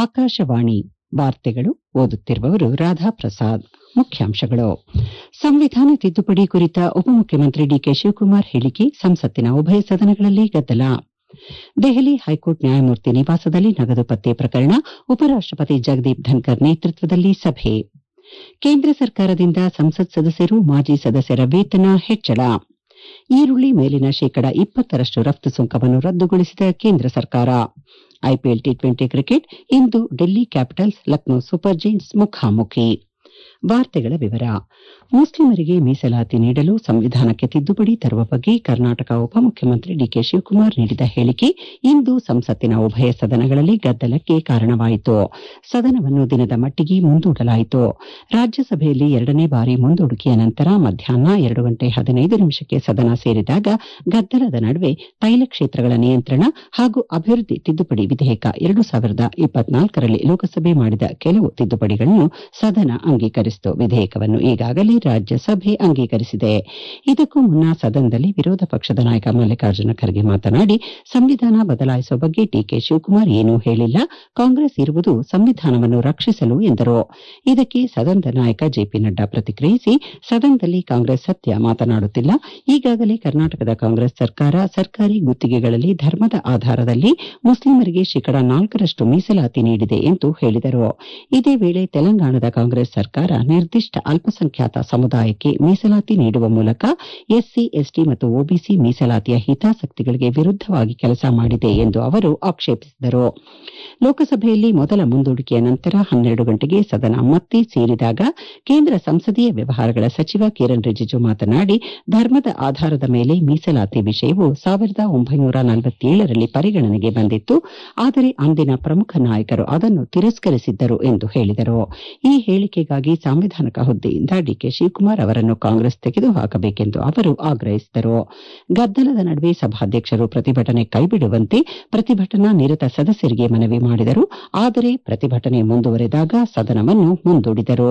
ಆಕಾಶವಾಣಿ ವಾರ್ತೆಗಳು ಓದುತ್ತಿರುವವರು ರಾಧಾಪ್ರಸಾದ್ ಮುಖ್ಯಾಂಶಗಳು ಸಂವಿಧಾನ ತಿದ್ದುಪಡಿ ಕುರಿತ ಉಪಮುಖ್ಯಮಂತ್ರಿ ಡಿಕೆ ಶಿವಕುಮಾರ್ ಹೇಳಿಕೆ ಸಂಸತ್ತಿನ ಉಭಯ ಸದನಗಳಲ್ಲಿ ಗದ್ದಲ ದೆಹಲಿ ಹೈಕೋರ್ಟ್ ನ್ಯಾಯಮೂರ್ತಿ ನಿವಾಸದಲ್ಲಿ ನಗದು ಪತ್ತೆ ಪ್ರಕರಣ ಉಪರಾಷ್ಟಪತಿ ಜಗದೀಪ್ ಧನ್ಕರ್ ನೇತೃತ್ವದಲ್ಲಿ ಸಭೆ ಕೇಂದ್ರ ಸರ್ಕಾರದಿಂದ ಸಂಸತ್ ಸದಸ್ಯರು ಮಾಜಿ ಸದಸ್ಯರ ವೇತನ ಹೆಚ್ಚಳ ಈರುಳ್ಳಿ ಮೇಲಿನ ಶೇಕಡ ಇಪ್ಪತ್ತರಷ್ಟು ರಫ್ತು ಸುಂಕವನ್ನು ರದ್ದುಗೊಳಿಸಿದ ಕೇಂದ್ರ ಸರ್ಕಾರ ಐಪಿಎಲ್ ಟಿ ಟ್ವೆಂಟಿ ಕ್ರಿಕೆಟ್ ಇಂದು Delhi Capitals Lucknow Super Giants ಮುಖಾಮುಖಿ ವಾರ್ತೆಗಳ ವಿವರ ಮುಸ್ಲಿಮರಿಗೆ ಮೀಸಲಾತಿ ನೀಡಲು ಸಂವಿಧಾನಕ್ಕೆ ತಿದ್ದುಪಡಿ ತರುವ ಬಗ್ಗೆ ಕರ್ನಾಟಕ ಉಪಮುಖ್ಯಮಂತ್ರಿ ಡಿಕೆ ಶಿವಕುಮಾರ್ ನೀಡಿದ ಹೇಳಿಕೆ ಇಂದು ಸಂಸತ್ತಿನ ಉಭಯ ಸದನಗಳಲ್ಲಿ ಗದ್ದಲಕ್ಕೆ ಕಾರಣವಾಯಿತು ಸದನವನ್ನು ದಿನದ ಮಟ್ಟಿಗೆ ಮುಂದೂಡಲಾಯಿತು ರಾಜ್ಯಸಭೆಯಲ್ಲಿ ಎರಡನೇ ಬಾರಿ ಮುಂದೂಡಿಕೆಯ ನಂತರ ಮಧ್ಯಾಹ್ನ ಎರಡು ಗಂಟೆ ಹದಿನೈದು ನಿಮಿಷಕ್ಕೆ ಸದನ ಸೇರಿದಾಗ ಗದ್ದಲದ ನಡುವೆ ತೈಲ ಕ್ಷೇತ್ರಗಳ ನಿಯಂತ್ರಣ ಹಾಗೂ ಅಭಿವೃದ್ಧಿ ತಿದ್ದುಪಡಿ ವಿಧೇಯಕ ಎರಡು ಸಾವಿರದ ಇಪ್ಪತ್ನಾಲ್ಕರಲ್ಲಿ ಲೋಕಸಭೆ ಮಾಡಿದ ಕೆಲವು ತಿದ್ದುಪಡಿಗಳನ್ನು ಸದನ ಅಂಗೀಕರಿಸಿತು ವಿಧೇಯಕವನ್ನು ಈಗಾಗಲೇ ರಾಜ್ಯಸಭೆ ಅಂಗೀಕರಿಸಿದೆ ಇದಕ್ಕೂ ಮುನ್ನ ಸದನದಲ್ಲಿ ವಿರೋಧ ಪಕ್ಷದ ನಾಯಕ ಮಲ್ಲಿಕಾರ್ಜುನ ಖರ್ಗೆ ಮಾತನಾಡಿ ಸಂವಿಧಾನ ಬದಲಾಯಿಸುವ ಬಗ್ಗೆ ಡಿಕೆ ಶಿವಕುಮಾರ್ ಏನೂ ಹೇಳಿಲ್ಲ ಕಾಂಗ್ರೆಸ್ ಇರುವುದು ಸಂವಿಧಾನವನ್ನು ರಕ್ಷಿಸಲು ಎಂದರು ಇದಕ್ಕೆ ಸದನದ ನಾಯಕ ಜೆಪಿ ನಡ್ಡಾ ಪ್ರತಿಕ್ರಿಯಿಸಿ ಸದನದಲ್ಲಿ ಕಾಂಗ್ರೆಸ್ ಸತ್ಯ ಮಾತನಾಡುತ್ತಿಲ್ಲ ಈಗಾಗಲೇ ಕರ್ನಾಟಕದ ಕಾಂಗ್ರೆಸ್ ಸರ್ಕಾರ ಸರ್ಕಾರಿ ಗುತ್ತಿಗೆಗಳಲ್ಲಿ ಧರ್ಮದ ಆಧಾರದಲ್ಲಿ ಮುಸ್ಲಿಮರಿಗೆ ಶೇಕಡ ನಾಲ್ಕರಷ್ಟು ಮೀಸಲಾತಿ ನೀಡಿದೆ ಎಂದು ಹೇಳಿದರು ಇದೇ ವೇಳೆ ತೆಲಂಗಾಣದ ಕಾಂಗ್ರೆಸ್ ಸರ್ಕಾರ ನಿರ್ದಿಷ್ಟ ಅಲ್ಪಸಂಖ್ಯಾತ ಸಮುದಾಯಕ್ಕೆ ಮೀಸಲಾತಿ ನೀಡುವ ಮೂಲಕ ಎಸ್ಸಿ ಎಸ್ಟಿ ಮತ್ತು ಒಬಿಸಿ ಮೀಸಲಾತಿಯ ಹಿತಾಸಕ್ತಿಗಳಿಗೆ ವಿರುದ್ದವಾಗಿ ಕೆಲಸ ಮಾಡಿದೆ ಎಂದು ಅವರು ಆಕ್ಷೇಪಿಸಿದರು ಲೋಕಸಭೆಯಲ್ಲಿ ಮೊದಲ ಮುಂದೂಡಿಕೆಯ ನಂತರ ಹನ್ನೆರಡು ಗಂಟೆಗೆ ಸದನ ಮತ್ತೆ ಸೇರಿದಾಗ ಕೇಂದ್ರ ಸಂಸದೀಯ ವ್ಯವಹಾರಗಳ ಸಚಿವ ಕಿರಣ್ ರಿಜಿಜು ಮಾತನಾಡಿ ಧರ್ಮದ ಆಧಾರದ ಮೇಲೆ ಮೀಸಲಾತಿ ವಿಷಯವು ಸಾವಿರದ ಒಂಬೈನೂರ ನಲವತ್ತೇಳರಲ್ಲಿ ಪರಿಗಣನೆಗೆ ಬಂದಿತ್ತು ಆದರೆ ಅಂದಿನ ಪ್ರಮುಖ ನಾಯಕರು ಅದನ್ನು ತಿರಸ್ಕರಿಸಿದ್ದರು ಎಂದು ಹೇಳಿದರು ಈ ಹೇಳಿಕೆಗಾಗಿ ಸಾಂವಿಧಾನಿಕ ಹುದ್ದೆಯಿಂದ ಡಿಕೆ ಶಿವಕುಮಾರ್ ಅವರನ್ನು ಕಾಂಗ್ರೆಸ್ ತೆಗೆದುಹಾಕಬೇಕೆಂದು ಅವರು ಆಗ್ರಹಿಸಿದರು ಗದ್ದಲದ ನಡುವೆ ಸಭಾಧ್ಯಕ್ಷರು ಪ್ರತಿಭಟನೆ ಕೈಬಿಡುವಂತೆ ಪ್ರತಿಭಟನಾ ನಿರತ ಸದಸ್ಯರಿಗೆ ಮನವಿ ಮಾಡಿದರು ಆದರೆ ಪ್ರತಿಭಟನೆ ಮುಂದುವರೆದಾಗ ಸದನವನ್ನು ಮುಂದೂಡಿದರು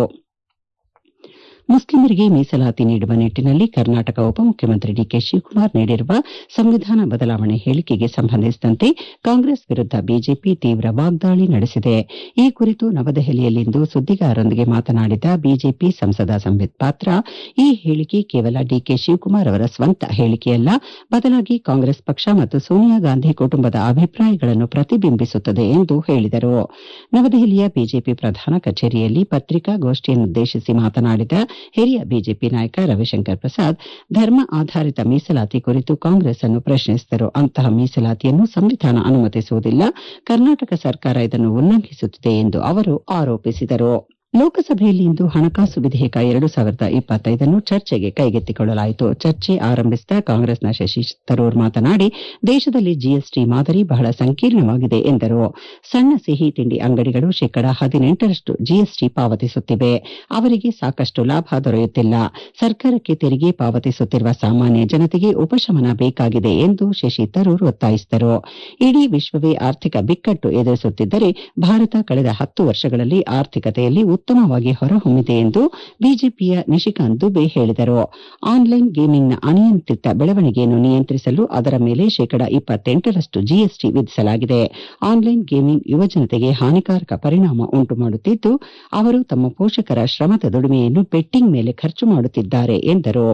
ಮುಸ್ಲಿಮರಿಗೆ ಮೀಸಲಾತಿ ನೀಡುವ ನಿಟ್ಟಿನಲ್ಲಿ ಕರ್ನಾಟಕ ಉಪಮುಖ್ಯಮಂತ್ರಿ ಡಿಕೆ ಶಿವಕುಮಾರ್ ನೀಡಿರುವ ಸಂವಿಧಾನ ಬದಲಾವಣೆ ಹೇಳಿಕೆಗೆ ಸಂಬಂಧಿಸಿದಂತೆ ಕಾಂಗ್ರೆಸ್ ವಿರುದ್ದ ಬಿಜೆಪಿ ತೀವ್ರ ವಾಗ್ದಾಳಿ ನಡೆಸಿದೆ ಈ ಕುರಿತು ನವದೆಹಲಿಯಲ್ಲಿಂದು ಸುದ್ದಿಗಾರರೊಂದಿಗೆ ಮಾತನಾಡಿದ ಬಿಜೆಪಿ ಸಂಸದ ಸಂಬಿತ್ ಪಾತ್ರ ಈ ಹೇಳಿಕೆ ಕೇವಲ ಡಿಕೆ ಶಿವಕುಮಾರ್ ಅವರ ಸ್ವಂತ ಹೇಳಿಕೆಯಲ್ಲ ಬದಲಾಗಿ ಕಾಂಗ್ರೆಸ್ ಪಕ್ಷ ಮತ್ತು ಸೋನಿಯಾ ಗಾಂಧಿ ಕುಟುಂಬದ ಅಭಿಪ್ರಾಯಗಳನ್ನು ಪ್ರತಿಬಿಂಬಿಸುತ್ತದೆ ಎಂದು ಹೇಳಿದರು ನವದೆಹಲಿಯ ಬಿಜೆಪಿ ಪ್ರಧಾನ ಕಚೇರಿಯಲ್ಲಿ ಪತ್ರಿಕಾಗೋಷ್ಠಿಯನ್ನುದ್ದೇಶಿಸಿ ಮಾತನಾಡಿದ ಹಿರಿಯ ಬಿಜೆಪಿ ನಾಯಕ ರವಿಶಂಕರ್ ಪ್ರಸಾದ್ ಧರ್ಮ ಆಧಾರಿತ ಮೀಸಲಾತಿ ಕುರಿತು ಕಾಂಗ್ರೆಸ್ ಅನ್ನು ಪ್ರಶ್ನಿಸಿದರು ಅಂತಹ ಮೀಸಲಾತಿಯನ್ನು ಸಂವಿಧಾನ ಅನುಮತಿಸುವುದಿಲ್ಲ ಕರ್ನಾಟಕ ಸರ್ಕಾರ ಇದನ್ನು ಉಲ್ಲಂಘಿಸುತ್ತಿದೆ ಎಂದು ಅವರು ಆರೋಪಿಸಿದರು ಲೋಕಸಭೆಯಲ್ಲಿ ಇಂದು ಹಣಕಾಸು ವಿಧೇಯಕ ಎರಡು ಸಾವಿರದ ಇಪ್ಪತ್ತೈದನ್ನು ಚರ್ಚೆಗೆ ಕೈಗೆತ್ತಿಕೊಳ್ಳಲಾಯಿತು ಚರ್ಚೆ ಆರಂಭಿಸಿದ ಕಾಂಗ್ರೆಸ್ನ ಶಶಿ ತರೂರ್ ಮಾತನಾಡಿ ದೇಶದಲ್ಲಿ ಜಿಎಸ್ಟಿ ಮಾದರಿ ಬಹಳ ಸಂಕೀರ್ಣವಾಗಿದೆ ಎಂದರು ಸಣ್ಣ ಸಿಹಿ ತಿಂಡಿ ಅಂಗಡಿಗಳು ಶೇಕಡ ಹದಿನೆಂಟರಷ್ಟು ಜಿಎಸ್ಟಿ ಪಾವತಿಸುತ್ತಿವೆ ಅವರಿಗೆ ಸಾಕಷ್ಟು ಲಾಭ ದೊರೆಯುತ್ತಿಲ್ಲ ಸರ್ಕಾರಕ್ಕೆ ತೆರಿಗೆ ಪಾವತಿಸುತ್ತಿರುವ ಸಾಮಾನ್ಯ ಜನತೆಗೆ ಉಪಶಮನ ಬೇಕಾಗಿದೆ ಎಂದು ಶಶಿ ತರೂರ್ ಒತ್ತಾಯಿಸಿದರು ಇಡೀ ವಿಶ್ವವೇ ಆರ್ಥಿಕ ಬಿಕ್ಕಟ್ಟು ಎದುರಿಸುತ್ತಿದ್ದರೆ ಭಾರತ ಕಳೆದ ಹತ್ತು ವರ್ಷಗಳಲ್ಲಿ ಆರ್ಥಿಕತೆಯಲ್ಲಿ ಉತ್ತಮವಾಗಿ ಹೊರಹೊಮ್ಮಿದೆ ಎಂದು ಬಿಜೆಪಿಯ ನಿಶಿಕಾಂತ್ ದುಬೆ ಹೇಳಿದರು ಆನ್ಲೈನ್ ಗೇಮಿಂಗ್ನ ಅನಿಯಂತ್ರಿತ ಬೆಳವಣಿಗೆಯನ್ನು ನಿಯಂತ್ರಿಸಲು ಅದರ ಮೇಲೆ ಶೇಕಡ ಇಪ್ಪತ್ತೆಂಟರಷ್ಟು ಜಿಎಸ್ಟಿ ವಿಧಿಸಲಾಗಿದೆ ಆನ್ಲೈನ್ ಗೇಮಿಂಗ್ ಯುವಜನತೆಗೆ ಹಾನಿಕಾರಕ ಪರಿಣಾಮ ಉಂಟು ಮಾಡುತ್ತಿದ್ದು ಅವರು ತಮ್ಮ ಪೋಷಕರ ಶ್ರಮದ ದುಡಿಮೆಯನ್ನು ಬೆಟ್ಟಿಂಗ್ ಮೇಲೆ ಖರ್ಚು ಮಾಡುತ್ತಿದ್ದಾರೆ ಎಂದರು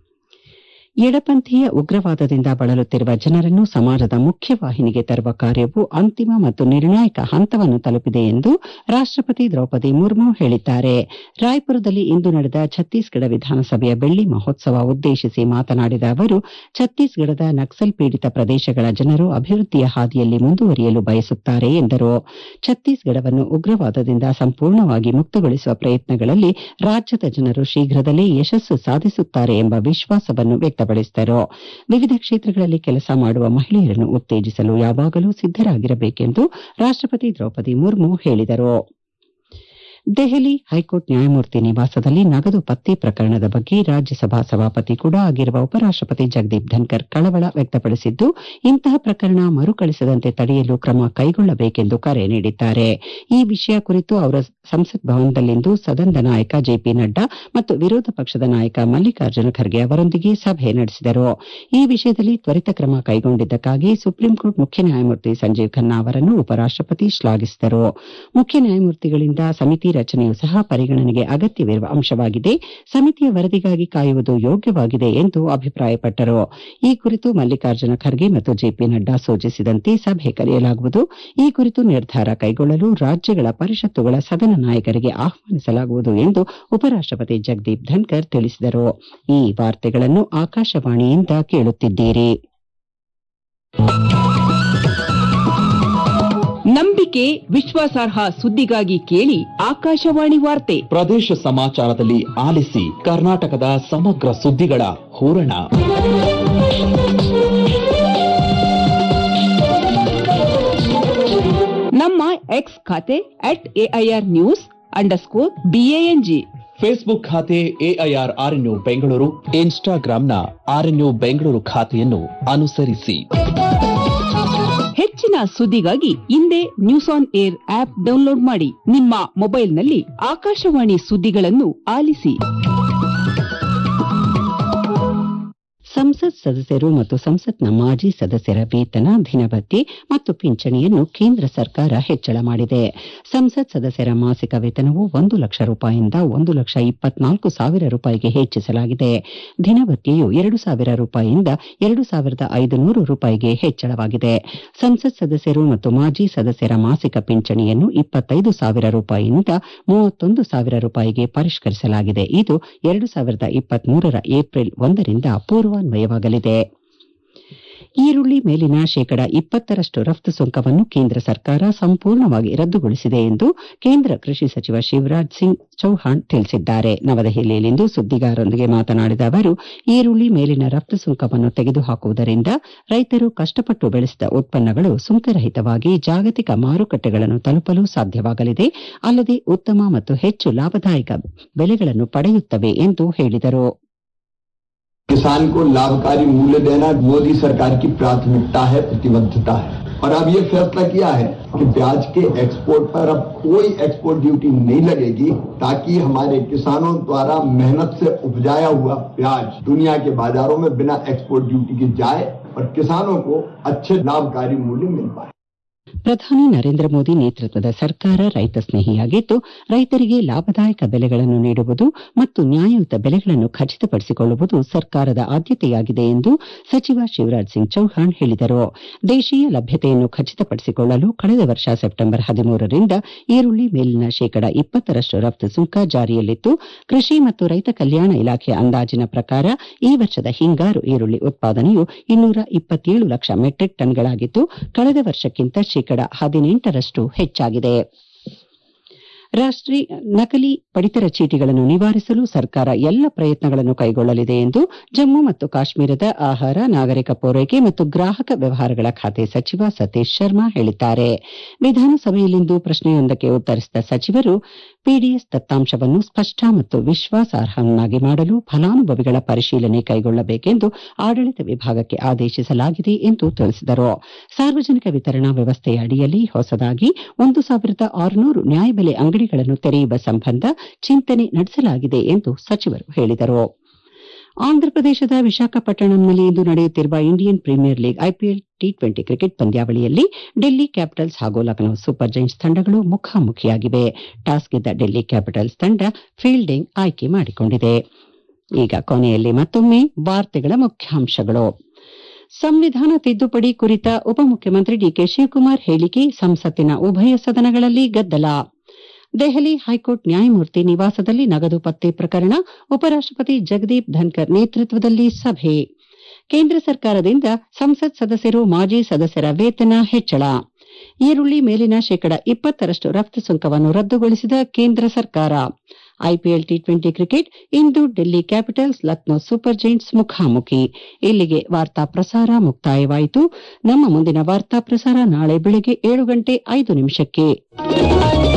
ಎಡಪಂಥೀಯ ಉಗ್ರವಾದದಿಂದ ಬಳಲುತ್ತಿರುವ ಜನರನ್ನು ಸಮಾಜದ ಮುಖ್ಯವಾಹಿನಿಗೆ ತರುವ ಕಾರ್ಯವು ಅಂತಿಮ ಮತ್ತು ನಿರ್ಣಾಯಕ ಹಂತವನ್ನು ತಲುಪಿದೆ ಎಂದು ರಾಷ್ಟಪತಿ ದ್ರೌಪದಿ ಮುರ್ಮು ಹೇಳಿದ್ದಾರೆ ರಾಯ್ಪುರದಲ್ಲಿ ಇಂದು ನಡೆದ ಛತ್ತೀಸ್ಗಢ ವಿಧಾನಸಭೆಯ ಬೆಳ್ಳಿ ಮಹೋತ್ಸವ ಉದ್ದೇಶಿಸಿ ಮಾತನಾಡಿದ ಅವರು ಛತ್ತೀಸ್ಗಢದ ನಕ್ಸಲ್ ಪೀಡಿತ ಪ್ರದೇಶಗಳ ಜನರು ಅಭಿವೃದ್ಧಿಯ ಹಾದಿಯಲ್ಲಿ ಮುಂದುವರಿಯಲು ಬಯಸುತ್ತಾರೆ ಎಂದರು ಛತ್ತೀಸ್ಗಢವನ್ನು ಉಗ್ರವಾದದಿಂದ ಸಂಪೂರ್ಣವಾಗಿ ಮುಕ್ತಗೊಳಿಸುವ ಪ್ರಯತ್ನಗಳಲ್ಲಿ ರಾಜ್ಯದ ಜನರು ಶೀಘ್ರದಲ್ಲೇ ಯಶಸ್ಸು ಸಾಧಿಸುತ್ತಾರೆ ಎಂಬ ವಿಶ್ವಾಸವನ್ನು ವ್ಯಕ್ತಪಡಿಸಿದರು ವಿವಿಧ ಕ್ಷೇತ್ರಗಳಲ್ಲಿ ಕೆಲಸ ಮಾಡುವ ಮಹಿಳೆಯರನ್ನು ಉತ್ತೇಜಿಸಲು ಯಾವಾಗಲೂ ಸಿದ್ದರಾಗಿರಬೇಕೆಂದು ರಾಷ್ಟಪತಿ ದ್ರೌಪದಿ ಮುರ್ಮು ಹೇಳಿದರು ದೆಹಲಿ ಹೈಕೋರ್ಟ್ ನ್ಯಾಯಮೂರ್ತಿ ನಿವಾಸದಲ್ಲಿ ನಗದು ಪತ್ತೆ ಪ್ರಕರಣದ ಬಗ್ಗೆ ರಾಜ್ಯಸಭಾ ಸಭಾಪತಿ ಕೂಡ ಆಗಿರುವ ಉಪರಾಷ್ಟಪತಿ ಜಗದೀಪ್ ಧನ್ಕರ್ ಕಳವಳ ವ್ಯಕ್ತಪಡಿಸಿದ್ದು ಇಂತಹ ಪ್ರಕರಣ ಮರುಕಳಿಸದಂತೆ ತಡೆಯಲು ಕ್ರಮ ಕೈಗೊಳ್ಳಬೇಕೆಂದು ಕರೆ ನೀಡಿದ್ದಾರೆ ಈ ವಿಷಯ ಕುರಿತು ಅವರ ಸಂಸತ್ ಭವನದಲ್ಲಿಂದು ಸದನದ ನಾಯಕ ಜೆಪಿ ನಡ್ಡಾ ಮತ್ತು ವಿರೋಧ ಪಕ್ಷದ ನಾಯಕ ಮಲ್ಲಿಕಾರ್ಜುನ ಖರ್ಗೆ ಅವರೊಂದಿಗೆ ಸಭೆ ನಡೆಸಿದರು ಈ ವಿಷಯದಲ್ಲಿ ತ್ವರಿತ ಕ್ರಮ ಕೈಗೊಂಡಿದ್ದಕ್ಕಾಗಿ ಸುಪ್ರೀಂಕೋರ್ಟ್ ಮುಖ್ಯ ನ್ಯಾಯಮೂರ್ತಿ ಸಂಜೀವ್ ಖನ್ನಾ ಅವರನ್ನು ಉಪರಾಷ್ಟಪತಿ ಶ್ಲಾಘಿಸಿದರು ಮುಖ್ಯ ನ್ಯಾಯಮೂರ್ತಿಗಳಿಂದ ಸಮಿತಿ ರಚನೆಯೂ ಸಹ ಪರಿಗಣನೆಗೆ ಅಗತ್ಯವಿರುವ ಅಂಶವಾಗಿದೆ ಸಮಿತಿಯ ವರದಿಗಾಗಿ ಕಾಯುವುದು ಯೋಗ್ಯವಾಗಿದೆ ಎಂದು ಅಭಿಪ್ರಾಯಪಟ್ಟರು ಈ ಕುರಿತು ಮಲ್ಲಿಕಾರ್ಜುನ ಖರ್ಗೆ ಮತ್ತು ಜೆಪಿ ನಡ್ಡಾ ಸೂಚಿಸಿದಂತೆ ಸಭೆ ಕರೆಯಲಾಗುವುದು ಈ ಕುರಿತು ನಿರ್ಧಾರ ಕೈಗೊಳ್ಳಲು ರಾಜ್ಯಗಳ ಪರಿಷತ್ತುಗಳ ಸದನ ನಾಯಕರಿಗೆ ಆಹ್ವಾನಿಸಲಾಗುವುದು ಎಂದು ಉಪರಾಷ್ಟಪತಿ ಜಗದೀಪ್ ಧನ್ಕರ್ ತಿಳಿಸಿದರು ಈ ವಾರ್ತೆಗಳನ್ನು ಆಕಾಶವಾಣಿಯಿಂದ ಕೇಳುತ್ತಿದ್ದೀರಿ ನಂಬಿಕೆ ವಿಶ್ವಾಸಾರ್ಹ ಸುದ್ದಿಗಾಗಿ ಕೇಳಿ ಆಕಾಶವಾಣಿ ವಾರ್ತೆ ಪ್ರದೇಶ ಸಮಾಚಾರದಲ್ಲಿ ಆಲಿಸಿ ಕರ್ನಾಟಕದ ಸಮಗ್ರ ಸುದ್ದಿಗಳ ಹೂರಣ ನಮ್ಮ ಎಕ್ಸ್ ಖಾತೆ at AIR news underscore BANG Facebook ಖಾತೆ ಎಐಆರ್ ಆರ್ಎನ್ಯು ಬೆಂಗಳೂರು ಇನ್ಸ್ಟಾಗ್ರಾಂನ ಆರ್ಎನ್ಯು ಬೆಂಗಳೂರು ಖಾತೆಯನ್ನು ಅನುಸರಿಸಿ ಹೆಚ್ಚಿನ ಸುದ್ದಿಗಾಗಿ ಹಿಂದೆ news on air app download ಮಾಡಿ ನಿಮ್ಮ ಮೊಬೈಲ್ನಲ್ಲಿ ಆಕಾಶವಾಣಿ ಸುದ್ದಿಗಳನ್ನು ಆಲಿಸಿ ಸಂಸತ್ ಸದಸ್ಯರು ಮತ್ತು ಸಂಸತ್ನ ಮಾಜಿ ಸದಸ್ಯರ ವೇತನ ದಿನಭತ್ಯೆ ಮತ್ತು ಪಿಂಚಣಿಯನ್ನು ಕೇಂದ್ರ ಸರ್ಕಾರ ಹೆಚ್ಚಳ ಮಾಡಿದೆ ಸಂಸತ್ ಸದಸ್ಯರ ಮಾಸಿಕ ವೇತನವು ಒಂದು ಲಕ್ಷ ರೂಪಾಯಿಯಿಂದ ಒಂದು ಲಕ್ಷ ಇಪ್ಪತ್ನಾಲ್ಕು ಸಾವಿರ ರೂಪಾಯಿಗೆ ಹೆಚ್ಚಿಸಲಾಗಿದೆ ದಿನಭತ್ಯೆಯು ಎರಡು ಸಾವಿರ ರೂಪಾಯಿಯಿಂದ ಎರಡು ಸಾವಿರದ ಐದುನೂರು ರೂಪಾಯಿಗೆ ಹೆಚ್ಚಳವಾಗಿದೆ ಸಂಸತ್ ಸದಸ್ಯರು ಮತ್ತು ಮಾಜಿ ಸದಸ್ಯರ ಮಾಸಿಕ ಪಿಂಚಣಿಯನ್ನು ಇಪ್ಪತ್ತೈದು ಸಾವಿರ ರೂಪಾಯಿಯಿಂದ ಮೂವತ್ತೊಂದು ಸಾವಿರ ರೂಪಾಯಿಗೆ ಪರಿಷ್ಕರಿಸಲಾಗಿದೆ ಇದು ಎರಡು ಸಾವಿರದ ಇಪ್ಪತ್ಮೂರರ ಏಪ್ರಿಲ್ ಒಂದರಿಂದ ಪೂರ್ವಾನ್ವಯವಾಗಲಿದೆ ಈರುಳ್ಳಿ ಮೇಲಿನ ಶೇಕಡ ಇಪ್ಪತ್ತರಷ್ಟು ರಫ್ತು ಸುಂಕವನ್ನು ಕೇಂದ್ರ ಸರ್ಕಾರ ಸಂಪೂರ್ಣವಾಗಿ ರದ್ದುಗೊಳಿಸಿದೆ ಎಂದು ಕೇಂದ್ರ ಕೃಷಿ ಸಚಿವ ಶಿವರಾಜ್ ಸಿಂಗ್ ಚೌಹಾಣ್ ತಿಳಿಸಿದ್ದಾರೆ ನವದೆಹಲಿಯಲ್ಲಿಂದು ಸುದ್ದಿಗಾರರೊಂದಿಗೆ ಮಾತನಾಡಿದ ಅವರು ಈರುಳ್ಳಿ ಮೇಲಿನ ರಫ್ತು ಸುಂಕವನ್ನು ತೆಗೆದುಹಾಕುವುದರಿಂದ ರೈತರು ಕಷ್ಟಪಟ್ಟು ಬೆಳೆಸಿದ ಉತ್ಪನ್ನಗಳು ಸುಂಕರಹಿತವಾಗಿ ಜಾಗತಿಕ ಮಾರುಕಟ್ಟೆಗಳನ್ನು ತಲುಪಲು ಸಾಧ್ಯವಾಗಲಿದೆ ಅಲ್ಲದೆ ಉತ್ತಮ ಮತ್ತು ಹೆಚ್ಚು ಲಾಭದಾಯಕ ಬೆಲೆಗಳನ್ನು ಪಡೆಯುತ್ತವೆ ಎಂದು ಹೇಳಿದರು किसान को लाभकारी मूल्य देना मोदी सरकार की प्राथमिकता है प्रतिबद्धता है और अब ये फैसला किया है कि प्याज के एक्सपोर्ट पर अब कोई एक्सपोर्ट ड्यूटी नहीं लगेगी ताकि हमारे किसानों द्वारा मेहनत से उपजाया हुआ प्याज दुनिया के बाजारों में बिना एक्सपोर्ट ड्यूटी के जाए और किसानों को अच्छे लाभकारी मूल्य मिल पाए ಪ್ರಧಾನಿ ನರೇಂದ್ರ ಮೋದಿ ನೇತೃತ್ವದ ಸರ್ಕಾರ ರೈತ ಸ್ನೇಹಿಯಾಗಿದ್ದು ರೈತರಿಗೆ ಲಾಭದಾಯಕ ಬೆಲೆಗಳನ್ನು ನೀಡುವುದು ಮತ್ತು ನ್ಯಾಯಯುತ ಬೆಲೆಗಳನ್ನು ಖಚಿತಪಡಿಸಿಕೊಳ್ಳುವುದು ಸರ್ಕಾರದ ಆದ್ಯತೆಯಾಗಿದೆ ಎಂದು ಸಚಿವ ಶಿವರಾಜ್ ಸಿಂಗ್ ಚೌಹಾಣ್ ಹೇಳಿದರು ದೇಶೀಯ ಲಭ್ಯತೆಯನ್ನು ಖಚಿತಪಡಿಸಿಕೊಳ್ಳಲು ಕಳೆದ ವರ್ಷ ಸೆಪ್ಟೆಂಬರ್ ಹದಿಮೂರರಿಂದ ಈರುಳ್ಳಿ ಮೇಲಿನ ಶೇಕಡ ಇಪ್ಪತ್ತರಷ್ಟು ರಫ್ತು ಸುಂಕ ಜಾರಿಯಲ್ಲಿತ್ತು ಕೃಷಿ ಮತ್ತು ರೈತ ಕಲ್ಯಾಣ ಇಲಾಖೆಯ ಅಂದಾಜಿನ ಪ್ರಕಾರ ಈ ವರ್ಷದ ಹಿಂಗಾರು ಈರುಳ್ಳಿ ಉತ್ಪಾದನೆಯು ಇನ್ನೂರ ಇಪ್ಪತ್ತೇಳು ಲಕ್ಷ ಮೆಟ್ರಿಕ್ ಟನ್ಗಳಾಗಿದ್ದು ಕಳೆದ ವರ್ಷಕ್ಕಿಂತ ಶೇಕಡ ಹದಿನೆಂಟರಷ್ಟು ಹೆಚ್ಚಾಗಿದೆ ರಾಷ್ಟ್ರೀಯ ನಕಲಿ ಪಡಿತರ ಚೀಟಿಗಳನ್ನು ನಿವಾರಿಸಲು ಸರ್ಕಾರ ಎಲ್ಲ ಪ್ರಯತ್ನಗಳನ್ನು ಕೈಗೊಳ್ಳಲಿದೆ ಎಂದು ಜಮ್ಮು ಮತ್ತು ಕಾಶ್ಮೀರದ ಆಹಾರ ನಾಗರಿಕ ಪೂರೈಕೆ ಮತ್ತು ಗ್ರಾಹಕ ವ್ಯವಹಾರಗಳ ಖಾತೆ ಸಚಿವ ಸತೀಶ್ ಶರ್ಮಾ ಹೇಳಿದ್ದಾರೆ ವಿಧಾನಸಭೆಯಲ್ಲಿಂದು ಪ್ರಶ್ನೆಯೊಂದಕ್ಕೆ ಉತ್ತರಿಸಿದ ಸಚಿವರು ಪಿಡಿಎಸ್ ದತ್ತಾಂಶವನ್ನು ಸ್ಪಷ್ಟ ಮತ್ತು ವಿಶ್ವಾಸಾರ್ಹವನ್ನಾಗಿ ಮಾಡಲು ಫಲಾನುಭವಿಗಳ ಪರಿಶೀಲನೆ ಕೈಗೊಳ್ಳಬೇಕೆಂದು ಆಡಳಿತ ವಿಭಾಗಕ್ಕೆ ಆದೇಶಿಸಲಾಗಿದೆ ಎಂದು ತಿಳಿಸಿದರು ಸಾರ್ವಜನಿಕ ವಿತರಣಾ ವ್ಯವಸ್ಥೆಯ ಅಡಿಯಲ್ಲಿ ಹೊಸದಾಗಿ ಒಂದು ಸಾವಿರದ ಆರುನೂರು ನ್ಯಾಯಬೆಲೆ ಅಂಗಡಿಗಳನ್ನು ತೆರೆಯುವ ಸಂಬಂಧ ಚಿಂತನೆ ನಡೆಸಲಾಗಿದೆ ಎಂದು ಸಚಿವರು ಹೇಳಿದರು ಆಂಧ್ರಪ್ರದೇಶದ ವಿಶಾಖಪಟ್ಟಣಂನಲ್ಲಿ ಇಂದು ನಡೆಯುತ್ತಿರುವ Indian Premier League IPL T twenty cricket ಪಂದ್ಯಾವಳಿಯಲ್ಲಿ ಡೆಲ್ಲಿ ಕ್ಯಾಪಿಟಲ್ಸ್ ಹಾಗೂ ಲಖನೌ ಸೂಪರ್ ಜೈಂಟ್ಸ್ ತಂಡಗಳು ಮುಖಾಮುಖಿಯಾಗಿವೆ ಟಾಸ್ ಗೆದ್ದ ಡೆಲ್ಲಿ ಕ್ಯಾಪಿಟಲ್ಸ್ ತಂಡ ಫೀಲ್ಡಿಂಗ್ ಆಯ್ಕೆ ಮಾಡಿಕೊಂಡಿದೆ ಈಗ ಕೊನೆಯಲ್ಲಿ ಮತ್ತೊಮ್ಮೆ ವಾರ್ತೆಗಳ ಮುಖ್ಯಾಂಶಗಳು ಸಂವಿಧಾನ ತಿದ್ದುಪಡಿ ಕುರಿತ ಉಪಮುಖ್ಯಮಂತ್ರಿ ಡಿಕೆ ಶಿವಕುಮಾರ್ ಹೇಳಿಕೆ ಸಂಸತ್ತಿನ ಉಭಯ ಸದನಗಳಲ್ಲಿ ಗದ್ದಲ ದೆಹಲಿ ಹೈಕೋರ್ಟ್ ನ್ಯಾಯಮೂರ್ತಿ ನಿವಾಸದಲ್ಲಿ ನಗದು ಪತ್ತೆ ಪ್ರಕರಣ ಉಪರಾಷ್ಟಪತಿ ಜಗದೀಪ್ ಧನ್ಕರ್ ನೇತೃತ್ವದಲ್ಲಿ ಸಭೆ ಕೇಂದ್ರ ಸರ್ಕಾರದಿಂದ ಸಂಸತ್ ಸದಸ್ಯರು ಮಾಜಿ ಸದಸ್ಯರ ವೇತನ ಹೆಚ್ಚಳ ಈರುಳ್ಳಿ ಮೇಲಿನ ಶೇಕಡ ಇಪ್ಪತ್ತರಷ್ಟು ರಫ್ತು ಸುಂಕವನ್ನು ರದ್ದುಗೊಳಿಸಿದ ಕೇಂದ್ರ ಸರ್ಕಾರ ಐಪಿಎಲ್ ಟಿ ಟ್ವೆಂಟಿ ಕ್ರಿಕೆಟ್ ಇಂದು Delhi Capitals Lucknow Super Giants ಮುಖಾಮುಖಿ ಇಲ್ಲಿಗೆ ವಾರ್ತಾ ಪ್ರಸಾರ ಮುಕ್ತಾಯವಾಯಿತು ನಮ್ಮ ಮುಂದಿನ ವಾರ್ತಾ ಪ್ರಸಾರ ನಾಳೆ ಬೆಳಗ್ಗೆ ಏಳು ಗಂಟೆ ಐದು ನಿಮಿಷಕ್ಕೆ